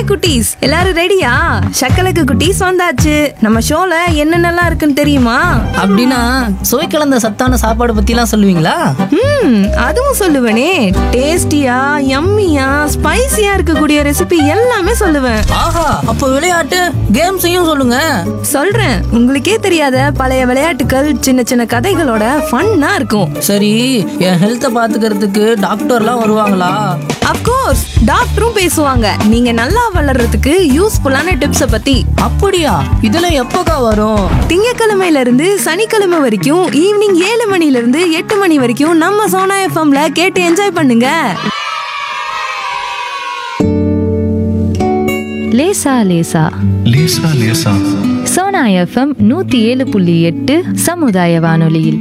குட்டீஸ் எல்லாரும் ரெடியா சக்கலக்கு குட்டீஸ் வந்தாச்சு நம்ம ஷோல என்னென்னலாம் இருக்குன்னு தெரியுமா அப்படின்னா சுவை கலந்த சத்தான சாப்பாடு பத்திலாம் சொல்லுவீங்களா ம் அதுவும் சொல்லுவேனே டேஸ்டியா யம்மியா ஸ்பைசியா இருக்கக்கூடிய ரெசிபி எல்லாமே சொல்லுவேன் ஆஹா அப்போ விளையாட்டு கேம்ஸையும் சொல்லுங்க சொல்றேன் உங்களுக்கே தெரியாத பழைய விளையாட்டுகள் சின்ன சின்ன கதைகளோட ஃபன்னா இருக்கும் சரி என் ஹெல்த்தை பாத்துக்கிறதுக்கு டாக்டர்லாம் வருவாங்களா அப்கோர்ஸ் டாக்டரும் பேசுவாங்க நீங்க நல்லா வளர்றதுக்கு யூஸ்ஃபுல்லான டிப்ஸை பத்தி அப்படியா இதெல்லாம் எப்போக்கா வரும் திங்கக்கிழமையில இருந்து சனிக்கிழமை வரைக்கும் ஈவினிங் ஏழு மணில இருந்து எட்டு மணி வரைக்கும் நம்ம சோனா எஃப்எம்ல கேட்டு என்ஜாய் பண்ணுங்க லேசா லேசா லேசா லேசா சோனா எஃப்எம் நூத்தி ஏழு புள்ளி எட்டு சமுதாய வானொலியில்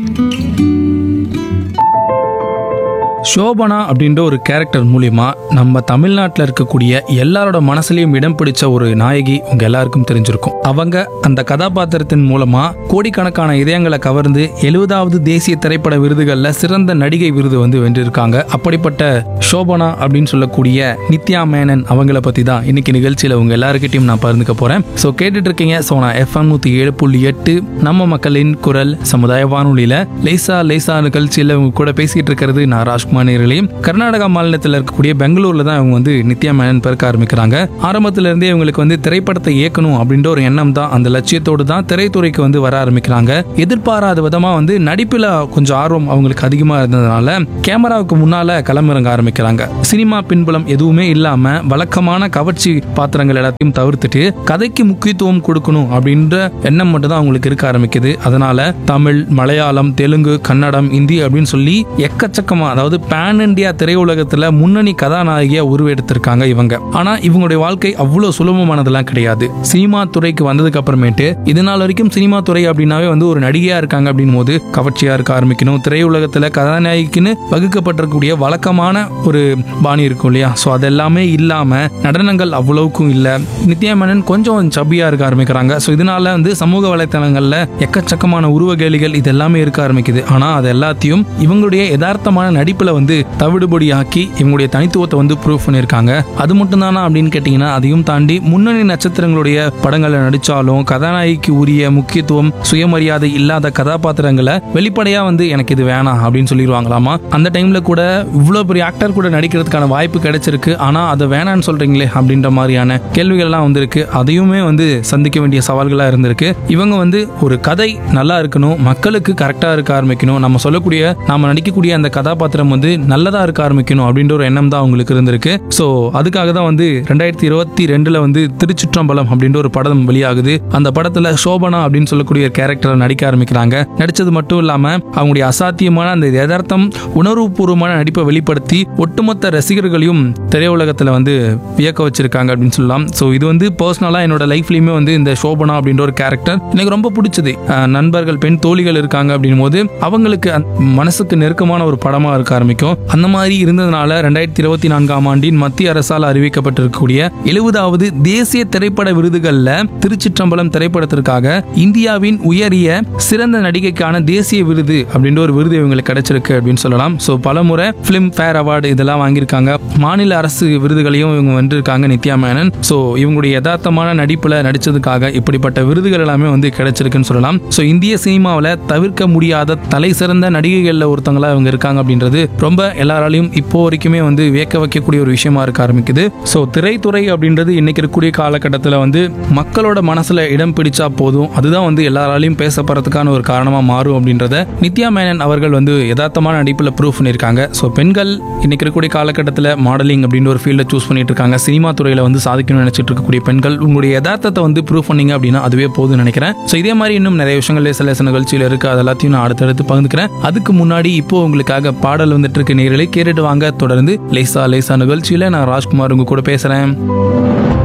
சோபனா அப்படின்ற ஒரு கேரக்டர் மூலியமா நம்ம தமிழ்நாட்டில் இருக்கக்கூடிய எல்லாரோட மனசுலயும் இடம் பிடிச்ச ஒரு நாயகி உங்க எல்லாருக்கும் தெரிஞ்சிருக்கும் அவங்க அந்த கதாபாத்திரத்தின் மூலமா கோடிக்கணக்கான இதயங்களை கவர்ந்து எழுபதாவது தேசிய திரைப்பட விருதுகள்ல சிறந்த நடிகை விருது வந்து வென்றிருக்காங்க அப்படிப்பட்ட சோபனா அப்படின்னு சொல்லக்கூடிய நித்யா மேனன் அவங்கள பத்தி தான் இன்னைக்கு நிகழ்ச்சியில உங்க எல்லாருக்கிட்டையும் நான் பகிர்ந்துக்க போறேன் ஸோ கேட்டுட்டு இருக்கீங்க சோனா எஃப்எம் நூத்தி ஏழு புள்ளி எட்டு நம்ம மக்களின் குரல் சமுதாய வானொலியில லேசா லேசா நிகழ்ச்சியில உங்க கூட பேசிட்டு இருக்கிறது நான் ராஜ்குமார் நேர்களையும் கர்நாடகா மாநிலத்தில் இருக்கக்கூடிய பெங்களூர்ல தான் இவங்க வந்து நித்யா மேனன் பிறக்க ஆரம்பிக்கிறாங்க ஆரம்பத்துல இருந்தே இவங்களுக்கு வந்து திரைப்படத்தை இயக்கணும் அப்படின்ற ஒரு எண்ணம் தான் அந்த லட்சியத்தோடு தான் திரைத்துறைக்கு வந்து வர ஆரம்பிக்கிறாங்க எதிர்பாராத விதமா வந்து நடிப்புல கொஞ்சம் ஆர்வம் அவங்களுக்கு அதிகமா இருந்ததுனால கேமராவுக்கு முன்னால களமிறங்க ஆரம்பிக்கிறாங்க சினிமா பின்புலம் எதுவுமே இல்லாம வழக்கமான கவர்ச்சி பாத்திரங்கள் எல்லாத்தையும் தவிர்த்துட்டு கதைக்கு முக்கியத்துவம் கொடுக்கணும் அப்படின்ற எண்ணம் மட்டும் தான் அவங்களுக்கு இருக்க ஆரம்பிக்குது அதனால தமிழ் மலையாளம் தெலுங்கு கன்னடம் இந்தி அப்படின்னு சொல்லி எக்கச்சக்கமா அதாவது பேன் இந்தியா திரையுலகத்துல முன்னணி கதாநாயகியா உருவெடுத்திருக்காங்க இவங்க ஆனா இவங்களுடைய வாழ்க்கை அவ்வளவு சுலபமானதெல்லாம் கிடையாது சினிமா துறைக்கு வந்ததுக்கு அப்புறமேட்டு இது நாள் வரைக்கும் சினிமா துறை அப்படின்னாவே வந்து ஒரு நடிகையா இருக்காங்க அப்படின் போது கவர்ச்சியா இருக்க ஆரம்பிக்கணும் திரையுலகத்துல கதாநாயகிக்குன்னு வகுக்கப்பட்டிருக்கக்கூடிய வழக்கமான ஒரு பாணி இருக்கும் இல்லையா ஸோ அதெல்லாமே இல்லாம நடனங்கள் அவ்வளவுக்கும் இல்ல நித்யா மேனன் கொஞ்சம் சபியா இருக்க ஆரம்பிக்கிறாங்க ஸோ இதனால வந்து சமூக வலைத்தளங்கள்ல எக்கச்சக்கமான உருவகேலிகள் இது எல்லாமே இருக்க ஆரம்பிக்குது ஆனா அது எல்லாத்தையும் இவங்களுடைய யதார்த்தமான நடிப்புல வந்து தவிடுபடியாக்கி இவங்களுடைய தனித்துவத்தை வந்து ப்ரூவ் பண்ணியிருக்காங்க அது மட்டும் தானா அப்படின்னு கேட்டீங்கன்னா அதையும் தாண்டி முன்னணி நட்சத்திரங்களுடைய படங்களை நடிச்சாலும் கதாநாயகிக்கு உரிய முக்கியத்துவம் சுயமரியாதை இல்லாத கதாபாத்திரங்களை வெளிப்படையா வந்து எனக்கு இது வேணாம் அப்படின்னு சொல்லிடுவாங்களாமா அந்த டைம்ல கூட இவ்வளவு பெரிய ஆக்டர் கூட நடிக்கிறதுக்கான வாய்ப்பு கிடைச்சிருக்கு ஆனா அதை வேணான்னு சொல்றீங்களே அப்படின்ற மாதிரியான கேள்விகள்லாம் வந்திருக்கு அதையுமே வந்து சந்திக்க வேண்டிய சவால்களா இருந்திருக்கு இவங்க வந்து ஒரு கதை நல்லா இருக்கணும் மக்களுக்கு கரெக்டா இருக்க ஆரம்பிக்கணும் நம்ம சொல்லக்கூடிய நாம நடிக்கக்கூடிய அந்த கதாபாத்திரம் வந்து நல்லதா இருக்க ஆரம்பிக்கணும் அப்படின்ற ஒரு எண்ணம் தான் அவங்களுக்கு இருந்திருக்கு ஸோ அதுக்காக தான் வந்து ரெண்டாயிரத்தி இருபத்தி ரெண்டுல வந்து திருச்சிற்றம்பலம் அப்படின்ற ஒரு படம் வெளியாகுது அந்த படத்துல சோபனா அப்படின்னு சொல்லக்கூடிய கேரக்டரை நடிக்க ஆரம்பிக்கிறாங்க நடிச்சது மட்டும் இல்லாம அவங்களுடைய அசாத்தியமான அந்த யதார்த்தம் உணர்வுபூர்வமான நடிப்பை வெளிப்படுத்தி ஒட்டுமொத்த ரசிகர்களையும் திரையுலகத்துல வந்து வியக்க வச்சிருக்காங்க அப்படின்னு சொல்லலாம் ஸோ இது வந்து பர்சனலா என்னோட லைஃப்லயுமே வந்து இந்த சோபனா அப்படின்ற ஒரு கேரக்டர் எனக்கு ரொம்ப பிடிச்சது அஹ் நண்பர்கள் பெண் தோழிகள் இருக்காங்க அப்படின் போது அவங்களுக்கு அந்த மனசுக்கு நெருக்கமான ஒரு படமா இருக்க ஆரம்பிக்கும் அந்த மாதிரி இருந்ததுனால ரெண்டாயிரத்தி இருபத்தி நான்காம் ஆண்டின் மத்திய அரசால் அறிவிக்கப்பட்டிருக்கக்கூடிய எழுபதாவது தேசிய திரைப்பட விருதுகள்ல திருச்சிற்றம்பலம் திரைப்படத்திற்காக இந்தியாவின் உயரிய சிறந்த நடிகைக்கான தேசிய விருது அப்படின்ற ஒரு விருது இவங்களுக்கு கிடைச்சிருக்கு அப்படின்னு சொல்லலாம் ஸோ பலமுறை பிலிம் ஃபேர் அவார்டு இதெல்லாம் வாங்கியிருக்காங்க மாநில அரசு விருதுகளையும் இவங்க வென்றிருக்காங்க நித்யா மேனன் ஸோ இவங்களுடைய யதார்த்தமான நடிப்புல நடிச்சதுக்காக இப்படிப்பட்ட விருதுகள் எல்லாமே வந்து கிடைச்சிருக்குன்னு சொல்லலாம் ஸோ இந்திய சினிமாவில் தவிர்க்க முடியாத தலை சிறந்த நடிகைகளில் ஒருத்தங்களா இவங்க இருக்காங்க அப்படின்றது ரொம்ப எல்லாராலையும் இப்போ வரைக்குமே வந்து வியக்க வைக்கக்கூடிய ஒரு விஷயமா இருக்க ஆரம்பிக்குது ஸோ திரைத்துறை அப்படின்றது இன்னைக்கு இருக்கக்கூடிய காலகட்டத்தில் வந்து மக்களோட மனசுல இடம் பிடிச்சா போதும் அதுதான் வந்து எல்லாராலையும் பேசப்படுறதுக்கான ஒரு காரணமா மாறும் அப்படின்றத நித்யா மேனன் அவர்கள் வந்து யதார்த்தமான நடிப்பில் ப்ரூவ் பண்ணியிருக்காங்க ஸோ பெண்கள் இன்னைக்கு இருக்கக்கூடிய காலகட்டத்தில் மாடலிங் அப்படின்ற ஒரு ஃபீல்டை சூஸ் பண்ணிட்டு இருக்காங்க சினிமா துறையில வந்து சாதிக்கணும்னு நினைச்சிட்டு இருக்கக்கூடிய பெண்கள் உங்களுடைய யதார்த்தத்தை வந்து ப்ரூவ் பண்ணீங்க அப்படின்னா அதுவே போதும்னு நினைக்கிறேன் ஸோ இதே மாதிரி இன்னும் நிறைய விஷயங்கள் லேச லேச நிகழ்ச்சியில் இருக்கு அது எல்லாத்தையும் நான் அடுத்தடுத்து பகிர்ந்துக்கிறேன் அதுக்கு முன்னாடி இப்போ உங்களுக்காக பாடல் வந்துட்டு இருக்கு நேர்களை கேட்டுட்டு வாங்க தொடர்ந்து லேசா லேசா நிகழ்ச்சியில நான் ராஜ்குமார் உங்க கூட பேசுறேன்